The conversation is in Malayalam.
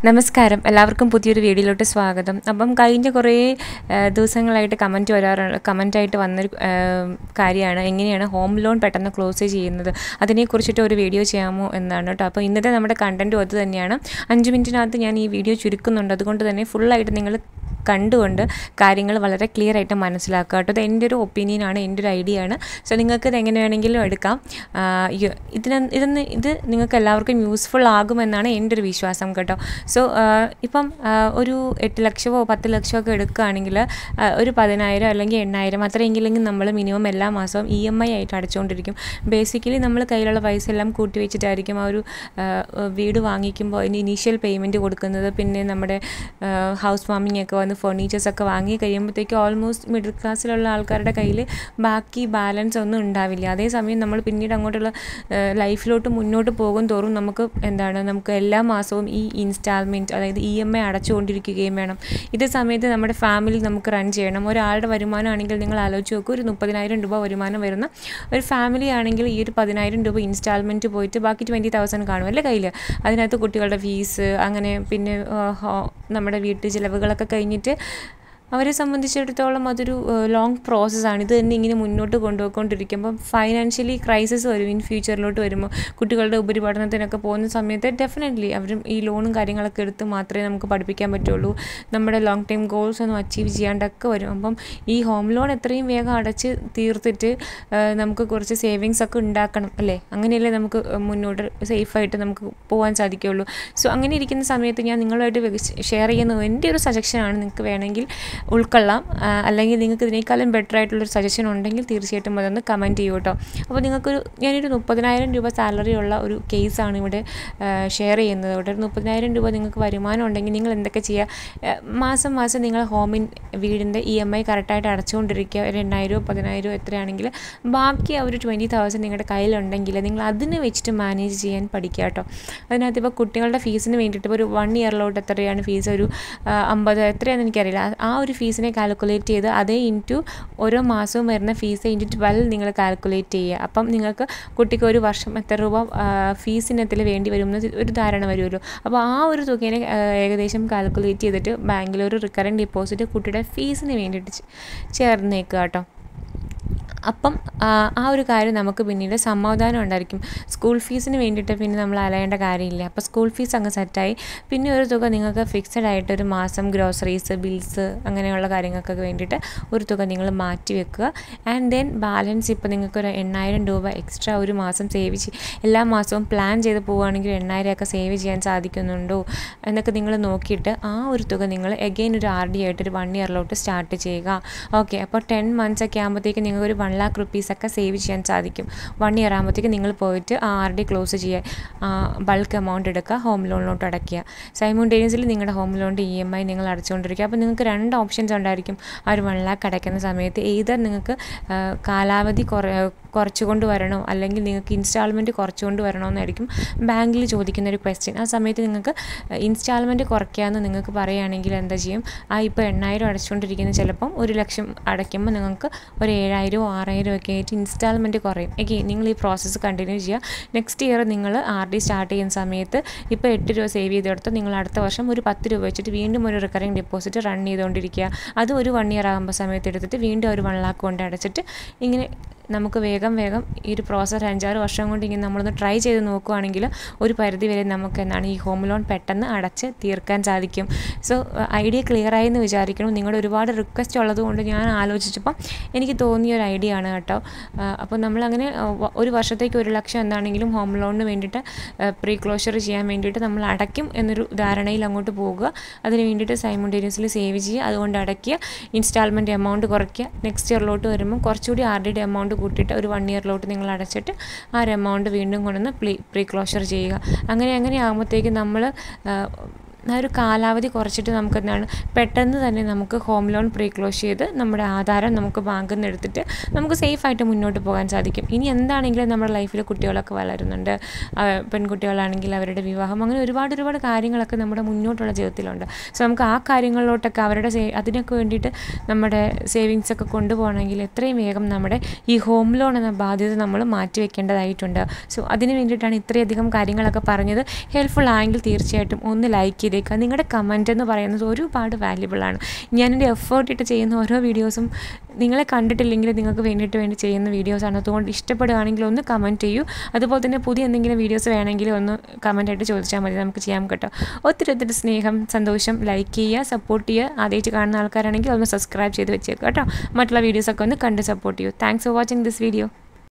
നമസ്കാരം എല്ലാവർക്കും പുതിയൊരു വീഡിയോയിലോട്ട് സ്വാഗതം അപ്പം കഴിഞ്ഞ കുറേ ആ, ദിവസങ്ങളായിട്ട് കമൻറ്റ് വരാറുള്ള കമൻറ്റായിട്ട് വന്നൊരു കാര്യമാണ് എങ്ങനെയാണ് ഹോം ലോൺ പെട്ടെന്ന് ക്ലോസ് ചെയ്യുന്നത് അതിനെക്കുറിച്ചിട്ട് ഒരു വീഡിയോ ചെയ്യാമോ എന്നാണ് കേട്ടോ അപ്പോൾ ഇന്നത്തെ നമ്മുടെ കണ്ടൻറ്റും അത് തന്നെയാണ് അഞ്ച് മിനിറ്റിനകത്ത് ഞാൻ ഈ വീഡിയോ ചുരുക്കുന്നുണ്ട് അതുകൊണ്ട് തന്നെ ഫുള്ളായിട്ട് നിങ്ങൾ കണ്ടുകൊണ്ട് കാര്യങ്ങൾ വളരെ ക്ലിയർ ആയിട്ട് മനസ്സിലാക്കുക കേട്ടോ ഇത് എൻ്റെ ഒരു ഒപ്പീനിയനാണ് എൻ്റെ ഒരു ഐഡിയ ആണ് സോ നിങ്ങൾക്ക് ഇത് എങ്ങനെ വേണമെങ്കിലും എടുക്കാം ആ, ഈ- ഇതിന് ഇതൊന്ന് ഇത് നിങ്ങൾക്ക് എല്ലാവർക്കും യൂസ്ഫുൾ ആകുമെന്നാണ് എൻ്റെ ഒരു വിശ്വാസം കേട്ടോ സോ ഇപ്പം ആ, ഒരു എട്ട് ലക്ഷമോ പത്ത് ലക്ഷമോ ഒക്കെ എടുക്കുകയാണെങ്കിൽ ആ, ഒരു പതിനായിരം അല്ലെങ്കിൽ എണ്ണായിരം അത്രയെങ്കിലും നമ്മൾ മിനിമം എല്ലാ മാസവും ഇ എം ഐ ആയിട്ട് അടച്ചുകൊണ്ടിരിക്കും ബേസിക്കലി നമ്മൾ കയ്യിലുള്ള പൈസ എല്ലാം കൂട്ടി വെച്ചിട്ടായിരിക്കും ആ ഒരു ആ, വീട് വാങ്ങിക്കുമ്പോൾ അതിന് ഇനീഷ്യൽ പേയ്മെൻറ്റ് കൊടുക്കുന്നത് പിന്നെ നമ്മുടെ ഹൗസ് വാമിംഗ് ഒക്കെ വന്ന് ഫർണിച്ചേഴ്സ് ഒക്കെ വാങ്ങി കഴിയുമ്പോഴത്തേക്കും ഓൾമോസ്റ്റ് മിഡിൽ ക്ലാസ്സിലുള്ള ആൾക്കാരുടെ കയ്യിൽ ബാക്കി ബാലൻസ് ഒന്നും ഉണ്ടാവില്ല അതേസമയം നമ്മൾ പിന്നീട് അങ്ങോട്ടുള്ള ലൈഫിലോട്ട് മുന്നോട്ട് പോകും തോറും നമുക്ക് എന്താണ് നമുക്ക് എല്ലാ മാസവും ഈ ഇൻസ്റ്റാൾമെൻറ്റ് അതായത് ഇ എം ഐ അടച്ചുകൊണ്ടിരിക്കുകയും വേണം ഇതേ സമയത്ത് നമ്മുടെ ഫാമിലി നമുക്ക് റൺ ചെയ്യണം ഒരാളുടെ വരുമാനമാണെങ്കിൽ നിങ്ങൾ ആലോചിച്ച് നോക്കൂ ഒരു മുപ്പതിനായിരം രൂപ വരുമാനം വരുന്ന ഒരു ഫാമിലി ആണെങ്കിൽ ഈ ഒരു പതിനായിരം രൂപ ഇൻസ്റ്റാൾമെൻറ്റ് പോയിട്ട് ബാക്കി ട്വൻറ്റി തൗസൻഡ് കാണും അല്ലേ കയ്യിൽ അതിനകത്ത് കുട്ടികളുടെ ഫീസ് അങ്ങനെ പിന്നെ ആ, ഹോ- നമ്മുടെ വീട്ടു ചിലവുകളൊക്കെ കഴിഞ്ഞിട്ട് അവരെ സംബന്ധിച്ചിടത്തോളം അതൊരു ലോങ് പ്രോസസ്സാണ് ഇത് തന്നെ ഇങ്ങനെ മുന്നോട്ട് കൊണ്ടുപോയിക്കൊണ്ടിരിക്കുമ്പോൾ ഫൈനാൻഷ്യലി ക്രൈസിസ് വരും ഇൻ ഫ്യൂച്ചറിലോട്ട് വരുമ്പോൾ കുട്ടികളുടെ ഉപരിപഠനത്തിനൊക്കെ പോകുന്ന സമയത്ത് ഡെഫിനറ്റ്ലി അവരും ഈ ലോണും കാര്യങ്ങളൊക്കെ എടുത്ത് മാത്രമേ നമുക്ക് പഠിപ്പിക്കാൻ പറ്റുള്ളൂ നമ്മുടെ ലോങ് ടൈം ഗോൾസ് ഒന്നും അച്ചീവ് ചെയ്യാണ്ടൊക്കെ വരും അപ്പം ഈ ഹോം ലോൺ എത്രയും വേഗം അടച്ച് തീർത്തിട്ട് ആ, നമുക്ക് കുറച്ച് സേവിങ്സ് ഒക്കെ ഉണ്ടാക്കണം അല്ലേ അങ്ങനെയല്ലേ നമുക്ക് മുന്നോട്ട് സേഫായിട്ട് നമുക്ക് പോകാൻ സാധിക്കുകയുള്ളൂ സോ അങ്ങനെ ഇരിക്കുന്ന സമയത്ത് ഞാൻ നിങ്ങളുമായിട്ട് ഷെയർ ചെയ്യുന്ന എൻ്റെ ഒരു സജഷനാണ് നിങ്ങൾക്ക് വേണമെങ്കിൽ ഉൾക്കൊള്ളാം ആ, അല്ലെങ്കിൽ നിങ്ങൾക്ക് ഇതിനേക്കാളും ബെറ്റർ ആയിട്ടുള്ളൊരു സജഷൻ ഉണ്ടെങ്കിൽ തീർച്ചയായിട്ടും അതൊന്ന് കമൻറ്റ് ചെയ്യൂ കേട്ടോ അപ്പോൾ നിങ്ങൾക്കൊരു ഞാനൊരു മുപ്പതിനായിരം രൂപ സാലറി ഉള്ള ഒരു കേസാണ് ഇവിടെ ഷെയർ ചെയ്യുന്നത് ഇവിടെ ഒരു മുപ്പതിനായിരം രൂപ നിങ്ങൾക്ക് വരുമാനം ഉണ്ടെങ്കിൽ നിങ്ങൾ എന്തൊക്കെ ചെയ്യുക ആ, മാസം മാസം നിങ്ങൾ ഹോമിൻ വീടിൻ്റെ ഇ എം ഐ കറക്റ്റായിട്ട് അടച്ചുകൊണ്ടിരിക്കുക ഒരു എണ്ണായിരമോ പതിനായിരമോ എത്രയാണെങ്കിൽ ബാക്കി ആ ഒരു ട്വൻറ്റി തൗസൻഡ് നിങ്ങളുടെ കയ്യിലുണ്ടെങ്കിൽ നിങ്ങൾ അതിന് വെച്ചിട്ട് മാനേജ് ചെയ്യാൻ പഠിക്കുക കേട്ടോ അതിനകത്ത് ഇപ്പോൾ കുട്ടികളുടെ ഫീസിന് വേണ്ടിയിട്ട് ഇപ്പോൾ ഒരു വൺ ഇയറിലോട്ട് എത്രയാണ് ഫീസ് ഒരു ആ, അമ്പത് എത്രയാണെന്ന് എനിക്കറിയില്ല ആ- ആ ഒരു ഫീസിനെ കാൽക്കുലേറ്റ് ചെയ്ത് അതേ ഇൻറ്റു ഓരോ മാസവും വരുന്ന ഫീസ് ഇൻറ്റു ട്വൽവ് നിങ്ങൾ കാൽക്കുലേറ്റ് ചെയ്യുക അപ്പം നിങ്ങൾക്ക് കുട്ടിക്ക് ഒരു വർഷം എത്ര രൂപ ഫീസ് ഇനത്തിൽ വേണ്ടി വരും എന്ന് ഒരു ധാരണ വരുമല്ലോ അപ്പോൾ ആ ഒരു തുകേനെ ആ, ഏകദേശം കാൽക്കുലേറ്റ് ചെയ്തിട്ട് ബാങ്കിൽ ഒരു റിക്കറിങ് ഡെപ്പോസിറ്റ് കുട്ടിയുടെ ഫീസിന് വേണ്ടിയിട്ട് ചെ- ചേർന്നേക്കുക കേട്ടോ അപ്പം ആ, ആ ഒരു കാര്യം നമുക്ക് പിന്നീട് സമാധാനം ഉണ്ടായിരിക്കും സ്കൂൾ ഫീസിന് വേണ്ടിയിട്ട് പിന്നെ നമ്മൾ അലയേണ്ട കാര്യമില്ല അപ്പോൾ സ്കൂൾ ഫീസ് അങ്ങ് സെറ്റായി പിന്നെ ഒരു തുക നിങ്ങൾക്ക് ഫിക്സഡ് ആയിട്ട് ഒരു മാസം ഗ്രോസറീസ് ബിൽസ് അങ്ങനെയുള്ള കാര്യങ്ങൾക്കൊക്കെ വേണ്ടിയിട്ട് ഒരു തുക നിങ്ങൾ മാറ്റി വെക്കുക ആൻഡ് ദെൻ ബാലൻസ് ഇപ്പോൾ നിങ്ങൾക്ക് ഒരു എണ്ണായിരം രൂപ എക്സ്ട്രാ ഒരു മാസം സേവ് ചെയ്ത് എല്ലാ മാസവും പ്ലാൻ ചെയ്ത് പോവുകയാണെങ്കിൽ എണ്ണായിരം ഒക്കെ സേവ് ചെയ്യാൻ സാധിക്കുന്നുണ്ടോ എന്നൊക്കെ നിങ്ങൾ നോക്കിയിട്ട് ആ ഒരു തുക നിങ്ങൾ എഗെയിൻ ഒരു ആർ ഡി ആയിട്ട് ഒരു വൺ ഇയറിലോട്ട് സ്റ്റാർട്ട് ചെയ്യുക ഓക്കെ അപ്പോൾ ടെൻ മന്ത്സ് ഒക്കെ ആകുമ്പോഴത്തേക്ക് നിങ്ങൾക്ക് ഒരു വൺ ലാക്ക് റുപ്പീസ് ഒക്കെ സേവ് ചെയ്യാൻ സാധിക്കും വൺ ഇയർ ആകുമ്പോഴത്തേക്ക് നിങ്ങൾ പോയിട്ട് ആ ആർ ഡി ക്ലോസ് ചെയ്യുക ബൾക്ക് എമൗണ്ട് എടുക്കുക ഹോം ലോണിലോട്ട് അടയ്ക്കുക സൈമോണ്ടേനിയസ്ലി നിങ്ങളുടെ ഹോം ലോണിൻ്റെ ഇ എം ഐ നിങ്ങൾ അടച്ചുകൊണ്ടിരിക്കുക അപ്പോൾ നിങ്ങൾക്ക് രണ്ട് ഓപ്ഷൻസ് ഉണ്ടായിരിക്കും ആ ഒരു വൺ ലാക്ക് അടയ്ക്കുന്ന സമയത്ത് ഏതർ നിങ്ങൾക്ക് ആ, കാലാവധി കുറ കുറച്ചുകൊണ്ട് വരണോ അല്ലെങ്കിൽ നിങ്ങൾക്ക് ഇൻസ്റ്റാൾമെൻറ്റ് കുറച്ചുകൊണ്ട് വരണോ എന്നായിരിക്കും ബാങ്കിൽ ചോദിക്കുന്ന ഒരു ക്വസ്റ്റ്യൻ ആ സമയത്ത് നിങ്ങൾക്ക് ഇൻസ്റ്റാൾമെൻറ്റ് കുറയ്ക്കാമെന്ന് നിങ്ങൾക്ക് പറയുകയാണെങ്കിൽ എന്താ ചെയ്യും ആ ഇപ്പോൾ എണ്ണായിരം അടച്ചുകൊണ്ടിരിക്കുന്ന ചിലപ്പം ഒരു ലക്ഷം അടയ്ക്കുമ്പോൾ നിങ്ങൾക്ക് ഒരു ഏഴായിരമോ ആറായിരമോ ഒക്കെ ആയിട്ട് ഇൻസ്റ്റാൾമെൻറ്റ് കുറയും ഓക്കെ നിങ്ങൾ ഈ പ്രോസസ്സ് കണ്ടിന്യൂ ചെയ്യുക നെക്സ്റ്റ് ഇയർ നിങ്ങൾ ആർ ഡി സ്റ്റാർട്ട് ചെയ്യുന്ന സമയത്ത് ഇപ്പോൾ എട്ട് രൂപ സേവ് ചെയ്തെടുത്ത് നിങ്ങൾ അടുത്ത വർഷം ഒരു പത്ത് രൂപ വെച്ചിട്ട് വീണ്ടും ഒരു റിക്കറിങ് ഡെപ്പോസിറ്റ് റൺ ചെയ്തുകൊണ്ടിരിക്കുക അത് ഒരു വൺ ഇയർ ആകുമ്പോൾ സമയത്ത് എടുത്തിട്ട് വീണ്ടും ഒരു വൺ ലാക്ക് കൊണ്ട് അടച്ചിട്ട് ഇങ്ങനെ നമുക്ക് വേഗം വേഗം ഈ ഒരു പ്രോസസ്സ് അഞ്ചാറ് വർഷം കൊണ്ട് ഇങ്ങനെ നമ്മളൊന്ന് ട്രൈ ചെയ്ത് നോക്കുവാണെങ്കിൽ ഒരു പരിധി വരെ നമുക്ക് എന്താണ് ഈ ഹോം ലോൺ പെട്ടെന്ന് അടച്ച് തീർക്കാൻ സാധിക്കും സോ ഐഡിയ ക്ലിയർ ആയി എന്ന് വിചാരിക്കണം നിങ്ങളുടെ ഒരുപാട് റിക്വസ്റ്റ് ഉള്ളതുകൊണ്ട് ഞാൻ ആലോചിച്ചപ്പം എനിക്ക് തോന്നിയ ഒരു ഐഡിയ ആണ് കേട്ടോ അപ്പോൾ നമ്മളങ്ങനെ ആ, വ- ഒരു വർഷത്തേക്ക് ഒരു ലക്ഷം എന്താണെങ്കിലും ഹോം ലോണിന് വേണ്ടിയിട്ട് പ്രീ ക്ലോഷർ ചെയ്യാൻ വേണ്ടിയിട്ട് നമ്മൾ അടയ്ക്കും എന്നൊരു ധാരണയിൽ അങ്ങോട്ട് പോകുക അതിന് വേണ്ടിയിട്ട് സൈമൾട്ടേനിയസ്ലി സേവ് ചെയ്യുക അതുകൊണ്ട് അടയ്ക്കുക ഇൻസ്റ്റാൾമെൻറ്റ് എമൗണ്ട് കുറയ്ക്കുക നെക്സ്റ്റ് ഇയറിലോട്ട് വരുമ്പോൾ കുറച്ചുകൂടി ആർ ഡിയുടെ എമൗണ്ട് കൂട്ടിയിട്ട് ഒരു വൺ ഇയറിലോട്ട് നിങ്ങൾ അടച്ചിട്ട് ആ ഒരു എമൗണ്ട് വീണ്ടും കൊണ്ടുവന്ന് പ്രീ പ്രീ ക്ലോഷർ ചെയ്യുക അങ്ങനെ അങ്ങനെ ആകുമ്പോഴത്തേക്കും നമ്മൾ ആ ഒരു കാലാവധി കുറച്ചിട്ട് നമുക്ക് എന്താണ് പെട്ടെന്ന് തന്നെ നമുക്ക് ഹോം ലോൺ പ്രീ ക്ലോസ് ചെയ്ത് നമ്മുടെ ആധാരം നമുക്ക് ബാങ്കിൽ നിന്ന് എടുത്തിട്ട് നമുക്ക് സേഫായിട്ട് മുന്നോട്ട് പോകാൻ സാധിക്കും ഇനി എന്താണെങ്കിലും നമ്മുടെ ലൈഫിൽ കുട്ടികളൊക്കെ വളരുന്നുണ്ട് ആ, പെൺകുട്ടികളാണെങ്കിൽ അവരുടെ വിവാഹം അങ്ങനെ ഒരുപാട് ഒരുപാട് കാര്യങ്ങളൊക്കെ നമ്മുടെ മുന്നോട്ടുള്ള ജീവിതത്തിലുണ്ട് സോ നമുക്ക് ആ കാര്യങ്ങളിലോട്ടൊക്കെ അവരുടെ സേ അതിനൊക്കെ വേണ്ടിയിട്ട് നമ്മുടെ സേവിങ്സ് ഒക്കെ കൊണ്ടുപോകണമെങ്കിൽ എത്രയും വേഗം നമ്മുടെ ഈ ഹോം ലോൺ എന്ന ബാധ്യത നമ്മൾ മാറ്റി വെക്കേണ്ടതായിട്ടുണ്ട് സോ അതിന് വേണ്ടിയിട്ടാണ് ഇത്രയധികം കാര്യങ്ങളൊക്കെ പറഞ്ഞത് ഹെൽപ്ഫുൾ ആയെങ്കിൽ തീർച്ചയായിട്ടും ഒന്ന് ലൈക്ക് ചെയ്ത് ചെയ്തേക്കുക നിങ്ങളുടെ കമൻറ്റ് എന്ന് പറയുന്നത് ഒരുപാട് വാല്യുബിളാണ് ഞാനെൻ്റെ എഫേർട്ട് ഇട്ട് ചെയ്യുന്ന ഓരോ വീഡിയോസും നിങ്ങളെ കണ്ടിട്ടില്ലെങ്കിൽ നിങ്ങൾക്ക് വേണ്ടിയിട്ട് വേണ്ടി ചെയ്യുന്ന വീഡിയോസാണ് അതുകൊണ്ട് ഇഷ്ടപ്പെടുകയാണെങ്കിൽ ഒന്ന് കമൻറ്റ് ചെയ്യൂ അതുപോലെ തന്നെ പുതിയ എന്തെങ്കിലും വീഡിയോസ് വേണമെങ്കിൽ ഒന്ന് കമൻറ്റായിട്ട് ചോദിച്ചാൽ മതി നമുക്ക് ചെയ്യാം കേട്ടോ ഒത്തിരി ഒത്തിരി സ്നേഹം സന്തോഷം ലൈക്ക് ചെയ്യുക സപ്പോർട്ട് ചെയ്യുക ആദ്യമായിട്ട് കാണുന്ന ആൾക്കാരാണെങ്കിൽ ഒന്ന് സബ്സ്ക്രൈബ് ചെയ്ത് വെച്ചേക്കുക കേട്ടോ മറ്റുള്ള വീഡിയോസൊക്കെ ഒന്ന് കണ്ട് സപ്പോർട്ട് ചെയ്യൂ thanks for watching this video